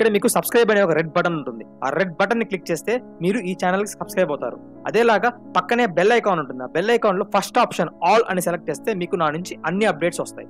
ఇక్కడ మీకు సబ్స్క్రైబ్ అనే ఒక రెడ్ బటన్ ఉంటుంది ఆ రెడ్ బటన్ ని క్లిక్ చేస్తే మీరు ఈ ఛానల్ కి సబ్స్క్రైబ్ అవుతారు అదేలాగా పక్కనే బెల్ ఐకాన్ ఉంటుంది ఆ బెల్ ఐకాన్ లో ఫస్ట్ ఆప్షన్ ఆల్ అని సెలెక్ట్ చేస్తే మీకు నా నుంచి అన్ని అప్డేట్స్ వస్తాయి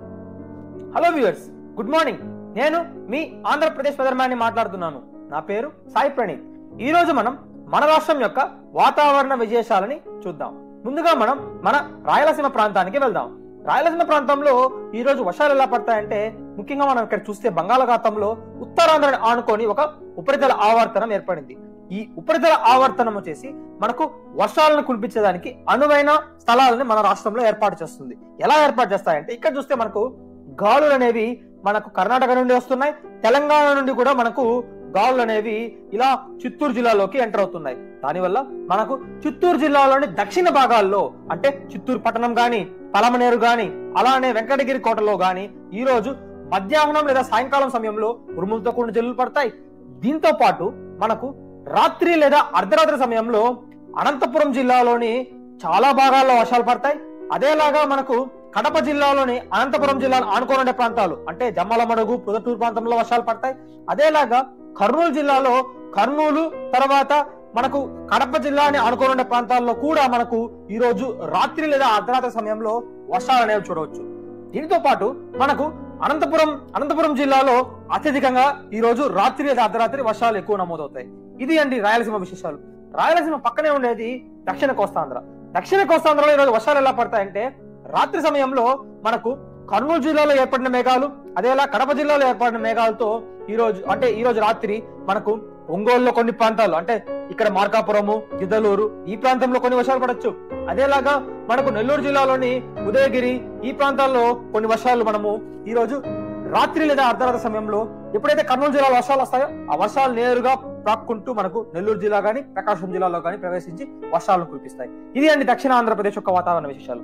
హలో వ్యూవర్స్ గుడ్ మార్నింగ్ నేను మీ ఆంధ్రప్రదేశ్ వెదర్మ్యాన్ని మాట్లాడుతున్నాను నా పేరు సాయి ప్రణీత్ ఈ రోజు మనం మన రాష్ట్రం యొక్క వాతావరణ విశేషాలని చూద్దాం ముందుగా మనం మన రాయలసీమ ప్రాంతానికి వెళ్దాం రాయలసీమ ప్రాంతంలో ఈ రోజు వర్షాలు ఎలా పడతాయంటే ముఖ్యంగా మనం ఇక్కడ చూస్తే బంగాళాఖాతంలో ఉత్తరాంధ్రని ఆనుకొని ఒక ఉపరితల ఆవర్తనం ఏర్పడింది ఈ ఉపరితల ఆవర్తనం వచ్చేసి మనకు వర్షాలను కురిపించడానికి అనువైన స్థలాలని మన రాష్ట్రంలో ఏర్పాటు చేస్తుంది ఎలా ఏర్పాటు చేస్తాయంటే ఇక్కడ చూస్తే మనకు గాలులు అనేవి మనకు కర్ణాటక నుండి వస్తున్నాయి తెలంగాణ నుండి కూడా మనకు గాలులు అనేవి ఇలా చిత్తూరు జిల్లాలోకి ఎంటర్ అవుతున్నాయి దానివల్ల మనకు చిత్తూరు జిల్లాలోని దక్షిణ భాగాల్లో అంటే చిత్తూరు పట్టణం గాని పలమనేరు గాని అలానే వెంకటగిరి కోటలో గాని ఈ రోజు మధ్యాహ్నం లేదా సాయంకాలం సమయంలో ఉరుములతో కూడిన జల్లులు పడతాయి దీంతో పాటు మనకు రాత్రి లేదా అర్ధరాత్రి సమయంలో అనంతపురం జిల్లాలోని చాలా భాగాల్లో వర్షాలు పడతాయి అదేలాగా మనకు కడప జిల్లాలోని అనంతపురం జిల్లాను ఆనుకొని ఉండే ప్రాంతాలు అంటే జమ్మలమడుగు పుదటూరు ప్రాంతంలో వర్షాలు పడతాయి అదేలాగా కర్నూలు జిల్లాలో కర్నూలు తర్వాత మనకు కడప జిల్లాని ఆనుకొని ఉండే ప్రాంతాల్లో కూడా మనకు ఈ రోజు రాత్రి లేదా అర్ధరాత్రి సమయంలో వర్షాలు అనేవి చూడవచ్చు దీనితో పాటు మనకు అనంతపురం అనంతపురం జిల్లాలో అత్యధికంగా ఈ రోజు రాత్రి లేదా అర్ధరాత్రి వర్షాలు ఎక్కువ నమోదవుతాయి ఇది అండి రాయలసీమ విశేషాలు రాయలసీమ పక్కనే ఉండేది దక్షిణ కోస్తాంధ్ర దక్షిణ కోస్తాంధ్రలో ఈరోజు వర్షాలు ఎలా పడతాయంటే రాత్రి సమయంలో మనకు కర్నూలు జిల్లాలో ఏర్పడిన మేఘాలు అదేలా కడప జిల్లాలో ఏర్పడిన మేఘాలతో ఈ రోజు అంటే ఈ రోజు రాత్రి మనకు ఒంగోలులో కొన్ని ప్రాంతాలు అంటే ఇక్కడ మార్కాపురము గిద్దలూరు ఈ ప్రాంతంలో కొన్ని వర్షాలు పడొచ్చు అదేలాగా మనకు నెల్లూరు జిల్లాలోని ఉదయగిరి ఈ ప్రాంతాల్లో కొన్ని వర్షాలు మనము ఈ రోజు రాత్రి లేదా అర్ధరాత్రి సమయంలో ఎప్పుడైతే కర్నూలు జిల్లాలో వర్షాలు వస్తాయో ఆ వర్షాలు నేరుగా ప్రాక్కుంటూ మనకు నెల్లూరు జిల్లా గాని ప్రకాశం జిల్లాలో గాని ప్రవేశించి వర్షాలను కురిపిస్తాయి ఇది అండి దక్షిణ ఆంధ్రప్రదేశ్ యొక్క వాతావరణ విశేషాలు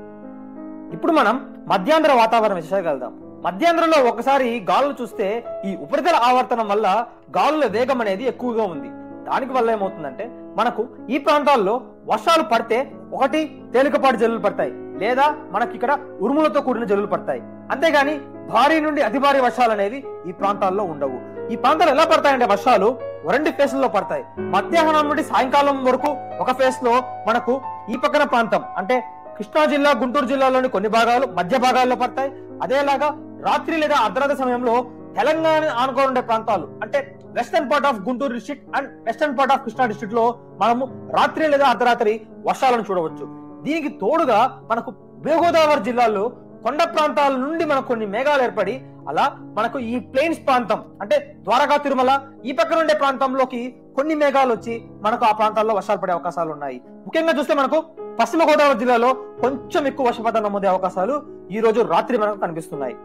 ఇప్పుడు మనం మధ్యాంధ్ర వాతావరణ విశేషాలకు వెళ్దాం మధ్యాంధ్రలో ఒకసారి గాలులు చూస్తే ఈ ఉపరితల ఆవర్తనం వల్ల గాలుల వేగం అనేది ఎక్కువగా ఉంది దానికి వల్ల ఏమవుతుందంటే మనకు ఈ ప్రాంతాల్లో వర్షాలు పడితే ఒకటి తేలికపాటి జల్లులు పడతాయి లేదా మనకి ఇక్కడ ఉరుములతో కూడిన జల్లులు పడతాయి అంతేగాని భారీ నుండి అతి భారీ వర్షాలు అనేవి ఈ ప్రాంతాల్లో ఉండవు ఈ ప్రాంతాలు ఎలా పడతాయంటే వర్షాలు రెండు ఫేస్లలో పడతాయి మధ్యాహ్నం నుండి సాయంకాలం వరకు ఒక ఫేస్ లో మనకు ఈ పక్కన ప్రాంతం అంటే కృష్ణా జిల్లా గుంటూరు జిల్లాలోని కొన్ని భాగాలు మధ్య భాగాల్లో పడతాయి అదేలాగా రాత్రి లేదా అర్ధరాత్రి సమయంలో తెలంగాణ ఆనుకొని ఉండే ప్రాంతాలు అంటే western part of Guntur district and western part of Krishna district లో మనము రాత్రి లేదా అర్ధరాత్రి వర్షాలను చూడవచ్చు దీనికి తోడుగా మనకు గోదావరి జిల్లాలో కొండ ప్రాంతాల నుండి మనకు కొన్ని మేఘాలు ఏర్పడి అలా మనకు ఈ ప్లెయిన్స్ ప్రాంతం అంటే ద్వారకా తిరుమల ఈ పక్కన ఉండే ప్రాంతంలోకి కొన్ని మేఘాలు వచ్చి మనకు ఆ ప్రాంతాల్లో వర్షాలు పడే అవకాశాలు ఉన్నాయి ముఖ్యంగా చూస్తే మనకు పశ్చిమ గోదావరి జిల్లాలో కొంచెం ఎక్కువ వర్షపాతం నమోదే అవకాశాలు ఈ రోజు రాత్రి మనకు కనిపిస్తున్నాయి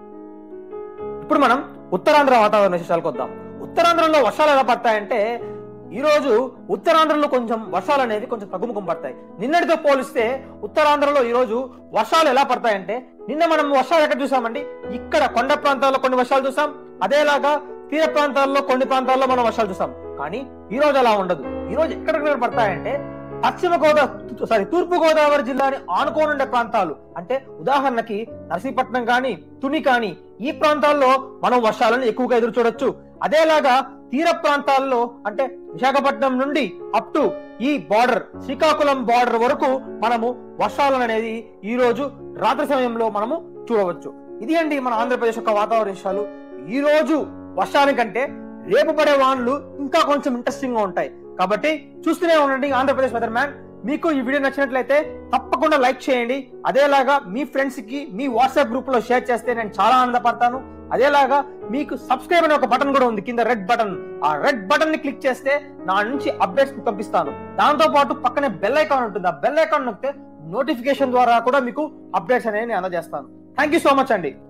ఇప్పుడు మనం ఉత్తరాంధ్ర వాతావరణ విశేషాలకు వద్దాం ఉత్తరాంధ్రలో వర్షాలు ఎలా పడతాయంటే ఈ రోజు ఉత్తరాంధ్రలో కొంచెం వర్షాలు అనేవి కొంచెం తగ్గుముఖం పడతాయి నిన్నటితో పోలిస్తే ఉత్తరాంధ్రలో ఈ రోజు వర్షాలు ఎలా పడతాయంటే నిన్న మనం వర్షాలు ఎక్కడ చూసామండి ఇక్కడ కొండ ప్రాంతాల్లో కొన్ని వర్షాలు చూసాం అదేలాగా తీర ప్రాంతాల్లో కొన్ని ప్రాంతాల్లో మనం వర్షాలు చూసాం కానీ ఈ రోజు అలా ఉండదు ఈ రోజు ఎక్కడెక్కడ పడతాయంటే పశ్చిమ గోదావరి సారీ తూర్పు గోదావరి జిల్లాని ఆనుకోని ఉండే ప్రాంతాలు అంటే ఉదాహరణకి నర్సీపట్నం కానీ తుని కానీ ఈ ప్రాంతాల్లో మనం వర్షాలను ఎక్కువగా ఎదురు చూడొచ్చు అదేలాగా తీర ప్రాంతాల్లో అంటే విశాఖపట్నం నుండి అప్ టు ఈ బార్డర్ శ్రీకాకుళం బార్డర్ వరకు మనము వర్షాలను అనేది ఈ రోజు రాత్రి సమయంలో మనము చూడవచ్చు ఇది అండి మన ఆంధ్రప్రదేశ్ యొక్క వాతావరణ విషయాలు ఈ రోజు వర్షానికంటే రేపు పడే వానలు ఇంకా కొంచెం ఇంట్రెస్టింగ్ గా ఉంటాయి కాబట్టి చూస్తూనే ఉండండి ఆంధ్రప్రదేశ్ వెదర్ మ్యాన్ మీకు ఈ వీడియో నచ్చినట్లయితే తప్పకుండా లైక్ చేయండి అదేలాగా మీ ఫ్రెండ్స్ కి మీ వాట్సాప్ గ్రూప్ లో షేర్ చేస్తే నేను చాలా ఆనందపడతాను అదేలాగా మీకు సబ్స్క్రైబ్ అనే ఒక బటన్ కూడా ఉంది కింద రెడ్ బటన్ ఆ రెడ్ బటన్ ని క్లిక్ చేస్తే నా నుంచి అప్డేట్స్ పంపిస్తాను దాంతో పాటు పక్కనే బెల్ ఐకాన్ ఉంటుంది ఆ బెల్ ఐకాన్ నొక్కితే నోటిఫికేషన్ ద్వారా కూడా మీకు అప్డేట్స్ అనేవి నేను అందజేస్తాను థ్యాంక్ యూ సో మచ్ అండి